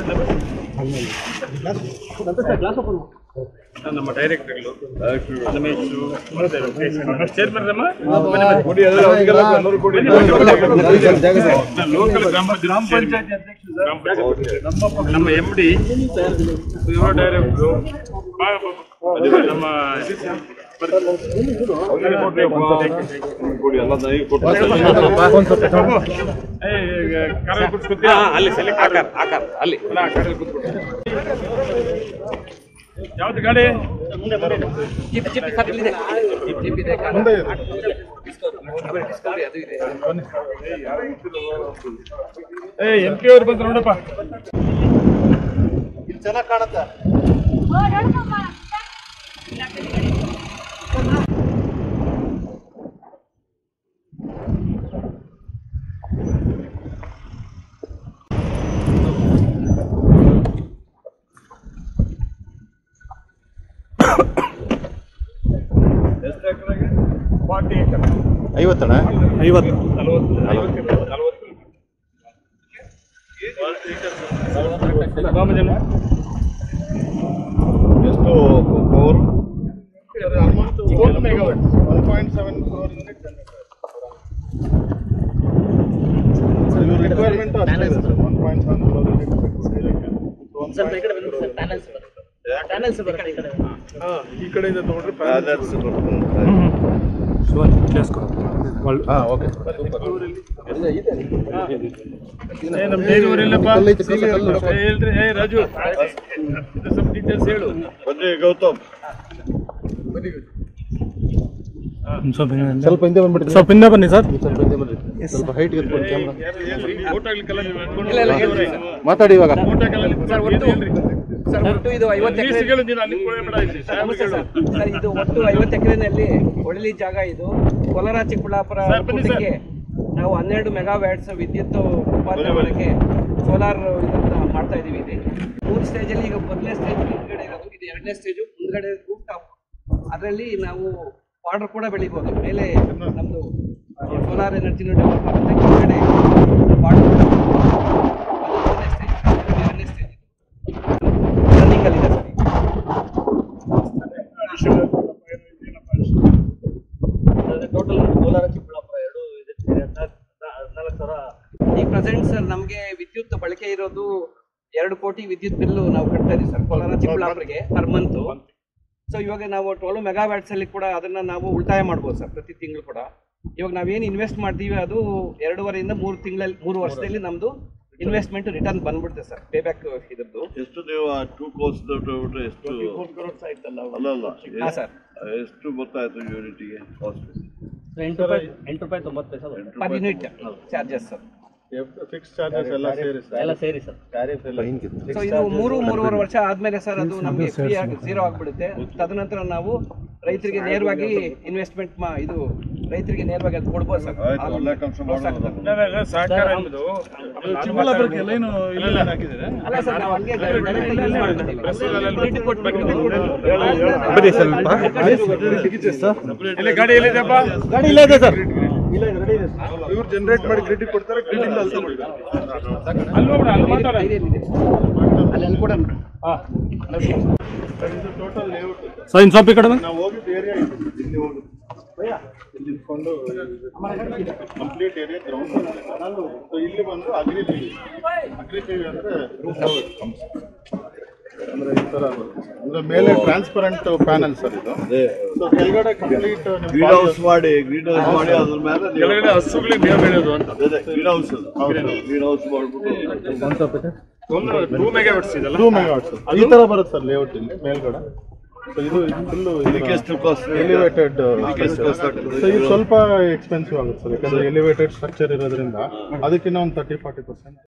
ನಮ್ಮ ಡೈರೆಕ್ಟರ್ಗಳು ರಮೇಶು ಚೇರ್ಮನ್ ಅಮ್ಮ ಲೋಕಲ್ ಗ್ರಾಮ ಗ್ರಾಮ ಪಂಚಾಯತಿ ಅಧ್ಯಕ್ಷ ನಮ್ಮ ಎಂ ಡಿ ಇವರು ಡೈರೆಕ್ಟ್ರು ನಮ್ಮ ಅಲ್ಲಿ ಅಲ್ಲಿ ಯಾವ್ದು ಗಾಡಿ ಜಿಪ್ ಜಿಪ್ ಸರ್ ಇಲ್ಲಿದೆ ಜಿಪ್ ಜಿಪ್ ಇದೆ ಡಿಸ್ಕವರಿ ಅದು ಇದೆ ಏ ಎಂ ಪಿ ಅವ್ರು ಬಂದ್ರು ನೋಡಪ್ಪ ಫಾರ್ಟಿ ಏಕರ್ ಐವತ್ತಣ್ಣ ಐವತ್ತು ನಲವತ್ತು ಐವತ್ತು ನಲವತ್ತು ರಾಮಜನ ಎಷ್ಟು power four megawatt one point seven crore unit requirement ಅಷ್ಟೇ ಇದೆ sir one point seven crore unit ಸ್ವಲ್ಪ ಈ ಕಡೆ ಬನ್ನಿ ಸರ್ ಪ್ಯಾನಲ್ಸ್ ಬರುತ್ತೆ ಪ್ಯಾನಲ್ಸ್ ಬರುತ್ತೆ ಈ ಕಡೆ ಈ ಕಡೆಯಿಂದ ನೋಡ್ರಿ ಪ್ಯಾನಲ್ಸ್ ಹಾಂ ಓಕೆ ಏ ನಮ್ಮ ಡೈರಿವರಿಲ್ಲಪ್ಪ ಏ ಹೇಳ್ರಿ ಏ ರಾಜು ಇದು ಸ್ವಲ್ಪ ಡೀಟೇಲ್ಸ್ ಹೇಳು ಬನ್ನಿ ಗೌತಮ್ ಸ್ವಲ್ಪ ಹಿಂದೆ ಬಂದ್ಬಿಡಿ ಸ್ವಲ್ಪ ಹಿಂದೆ ಬನ್ನಿ ಸರ್ ಸ್ವಲ್ಪ ಹಿಂದೆ ಬರ್ರಿ ಸ್ವಲ್ಪ ಹೈಟ್ ಎತ್ಕೊಂಡು ಕ್ಯಾಮ್ರಾ ಫೋಟೋ ಆಗ್ಲಿಕ್ಕೆಲ್ಲ ನೀವು ಅನ್ಕೊಂಡು ಇಲ್ಲ ಇಲ್ಲ ಹೇಳ್ರಿ ಸರ್. ಮಾತಾಡಿ ಇವಾಗ ಫೋಟೋಗೆಲ್ಲ ಸರ್ ಒಟ್ಟು ಸರ್ ಒಟ್ಟು ಇದು ಐವತ್ತು ಎಕರೆ ಇಂಗ್ಲೀಷ್ಗಳು ನೀನು ಅಲ್ಲಿ ಕೊಳೆ ಬೇಡ ಇಲ್ಲಿ ನಮಸ್ತೆ ಸರ್ ಸರ್ ಇದು ಒಟ್ಟು ಐವತ್ತು ಎಕರೆನಲ್ಲಿ ಒಡಲಿ ಜಾಗ ಇದು ಕೋಲಾರ ಚಿಕ್ಕಬಳ್ಳಾಪುರ ಸರ್, ಬನ್ನಿ ಸರ್. ರೂಟಿಗೆ ನಾವು ಹನ್ನೆರಡು ಮೆಗಾವ್ಯಾಟ್ಸ್ ವಿದ್ಯುತ್ ಉತ್ಪಾದನೆ ಮಾಡೋಕ್ಕೆ ಸೋಲಾರ್ ಇದನ್ನ ಮಾಡ್ತಾ ಇದೀವಿ ಇಲ್ಲಿ ಮೂರು ಸ್ಟೇಜಲ್ಲಿ ಈಗ ಮೊದಲನೇ ಸ್ಟೇಜ್ ಹಿಂದ್ಗಡೆ ಇರೋದು ಇದು ಎರಡನೇ ಸ್ಟೇಜು ಮುಂದ್ಗಡೆ ರೂಫ್ ಟಾಪ್ ಅದರಲ್ಲಿ ನಾವು ವಾಟರ್ ಕೂಡ ಬೆಳಿಬೋದು ಮೇಲೆ ನಮ್ಮದು ಸೋಲಾರ್ ಎನರ್ಜಿನೂ ಡೆವಲಪ್ ಆಗುತ್ತೆ ಕೆಳಗಡೆ ವಾಟರ್ ಕೂಡ ಅದು ಮೊದಲನೇ ಸ್ಟೇಜ್ ಎರಡನೇ ಸ್ಟೇಜ್ ರನ್ನಿಂಗಲ್ಲಿದೆ ಸರ್ ಈಗ. ಟೋಟಲ್ ಕೋಲಾರ ಚಿಕ್ಕಬಳ್ಳಾಪುರ ಎರಡು ಇದೆ ಹದಿನಾಲ್ಕು ಸಾವಿರ ಈ ಪ್ರೆಸೆಂಟ್ ಸರ್ ನಮಗೆ ವಿದ್ಯುತ್ ಬಳಕೆ ಇರೋದು ಎರಡು ಕೋಟಿ ವಿದ್ಯುತ್ ಬಿಲ್ ನಾವು ಕಟ್ತಾ ಇದೀವಿ ಸರ್ ಕೋಲಾರ ಚಿಕ್ಕಬಳ್ಳಾಪುರಿಗೆ ಪರ್ ಮಂತ್ ಸೊ ಇವಾಗ ನಾವು ಟ್ವೆಲ್ ಮೆಗಾವ್ಯಾಟ್ಸ್ ಅಲ್ಲಿ ಕೂಡ ಅದನ್ನ ನಾವು ಉಳಿತಾಯ ಮಾಡ್ಬೋದು ಸರ್ ಪ್ರತಿ ತಿಂಗಳು ಕೂಡ ಇವಾಗ ನಾವೇನು ಇನ್ವೆಸ್ಟ್ ಮಾಡ್ತೀವಿ ಅದು ಎರಡೂವರೆಯಿಂದ ಮೂರು ತಿಂಗಳಲ್ಲಿ ಮೂರು ವರ್ಷದಲ್ಲಿ ನಮ್ದು ಇನ್ವೆಸ್ಟ್ಮೆಂಟ್ ರಿಟರ್ನ್ ಬಂದ್ಬಿಡುತ್ತೆ ಸರ್ ಪೇ ಬ್ಯಾಕ್ ಇದ್ರದ್ದು ಎಷ್ಟು ನೀವು ಟೂ ಕೋರ್ಸ್ ಎಷ್ಟು ಅಲ್ಲ ಅಲ್ಲ ಹಾ ಸರ್ ಎಷ್ಟು ಗೊತ್ತಾಯ್ತು ಯೂನಿಟಿಗೆ ಕಾಸ್ಟ್ ಎಂಟು ರೂಪಾಯಿ ಎಂಟು ರೂಪಾಯಿ ತೊಂಬತ್ತು ಪೈಸೆ ಬರುತ್ತೆ. Per unit charges sir fix charges ಎಲ್ಲ ಸೇರಿ ಎಲ್ಲ ಸೇರಿ ಸರ್ ಟ್ಯಾರಿಫ್ ಎಲ್ಲ ಸೊ ಇದು ಮೂರು ಮೂರುವರೆ ವರ್ಷ ಆದ್ಮೇಲೆ ಸರ್ ಅದು ನಮಗೆ ಫ್ರೀ ಆಗಿ ಝೀರೋ ಆಗ್ಬಿಡುತ್ತೆ ತದನಂತರ ನಾವು ರೈತರಿಗೆ ನೇರವಾಗಿ ಇನ್ವೆಸ್ಟ್ಮೆಂಟ್ ಮಾ ಇದು ರೈತರಿಗೆ ನೇರವಾಗಿ ಅದು ಕೊಡ್ಬೋದು ಸರ್ ಆಯ್ತು ಒಳ್ಳೆ ಕೆಲಸ ಮಾಡೋದು ಇಲ್ಲ, ಇಲ್ಲ, ಇಲ್ಲ, ಸಹಕಾರ ಎಂಬುದು ಚಿಕ್ಕಬಳ್ಳಾಪುರಕ್ಕೆ ಎಲ್ಲ ಏನು ಇಲ್ಲ ಹಾಕಿದ್ದಾರೆ ಅಲ್ಲ ಸರ್ ನಾವು ಹಂಗೆ direct ಆಗಿ use ಮಾಡ್ಕೊತೀವಿ. Security ಕೊಟ್ಬಿಟ್ಟು ಬನ್ನಿ ಸ್ವಲ್ಪ ಇಲ್ಲಿ ಗಾಡಿ ಎಲ್ಲಿದೆಪ್ಪ ಗಾಡಿ ಇಲ್ಲ ಇದೆ ಸರ್ ಇವ್ರು ಜನರೇಟ್ ಮಾಡಿ ಕ್ರೆಡಿಟ್ ಕೊಡ್ತಾರೆ ಕ್ರೆಡಿಟ್ ಅಲ್ಲಿ ತಗೊಳ್ತಾರೆ ಅಲ್ಲಿ ಹೋಗ್ಬಿಡ ಅಲ್ಲಿ ಮಾತಾಡ ಇದೇನಿದೆ? ಅಲ್ಲಿ ಅಲ್ಲಿ ಕೂಡ ಇದು ಟೋಟಲ್ ಲೇಔಟ್ ಸರ್ ಇನ್ನು ಸ್ವಲ್ಪ ಈ ಕಡೆ ಬನ್ನಿ ನಾವು ಹೋಗಿದ್ದು ಏರಿಯಾ ಇದು ಇಲ್ಲಿ ಹೋಗುದು ಇಲ್ಲಿ ಇಟ್ಕೊಂಡು ಕಂಪ್ಲೀಟ್ ಏರಿಯಾ ಗ್ರೌಂಡ್ ಸೊ ಇಲ್ಲಿ ಬಂದು ಅಗ್ರಿ ಟಿವಿ ಅಗ್ರಿ ಟಿವಿ ಅಂದ್ರೆ ಅಂದ್ರೆ ಈ ತರ ಬರುತ್ತೆ. ಅಂದ್ರೆ ಮೇಲೆ ಟ್ರಾನ್ಸ್ಪರೆಂಟ್ ಪ್ಯಾನಲ್ ಸರ್ ಇದು ಸೊ ಕೆಳಗಡೆ ಕಂಪ್ಲೀಟ್ ಗ್ರೀನ್ ಹೌಸ್ ಮಾಡಿ ಗ್ರೀನ್ ಹೌಸ್ ಮಾಡಿ ಅದ್ರ ಮೇಲೆ ಕೆಳಗಡೆ ಹಸುಗಳಿಗೆ ಮೇವು ಬೆಳೆಯೋದು ಅಂತ ಗ್ರೀನ್ ಹೌಸ್ ಗ್ರೀನ್ ಹೌಸ್ ಮಾಡ್ಬಿಟ್ಟು ಒಂದು ಟೂ ಮೆಗಾವಾಟ್ಸ್ ಇದಲ್ಲ ಟೂ ಮೆಗಾಟ್ಸ್ ಈ ತರ ಬರುತ್ತೆ ಸರ್ ಲೇಔಟ್ ಇಲ್ಲಿ ಮೇಲ್ಗಡೆ ಸೊ ಇದು ಫುಲ್ಲು ಇದಕ್ಕೆ ಎಷ್ಟು ಕಾಸ್ಟ್ ಎಲಿವೇಟೆಡ್ ಎಷ್ಟು cost ಆಗ್ತದೆ? ಸೊ ಇದು ಸ್ವಲ್ಪ ಎಕ್ಸ್ಪೆನ್ಸಿವ್ ಆಗುತ್ತೆ ಸರ್ ಯಾಕಂದ್ರೆ ಎಲಿವೇಟೆಡ್ ಸ್ಟ್ರಕ್ಚರ್ ಇರೋದ್ರಿಂದ ಅದಕ್ಕಿಂತ ಒಂದು ತರ್ಟಿ ಫಾರ್ಟಿ ಪರ್ಸೆಂಟ್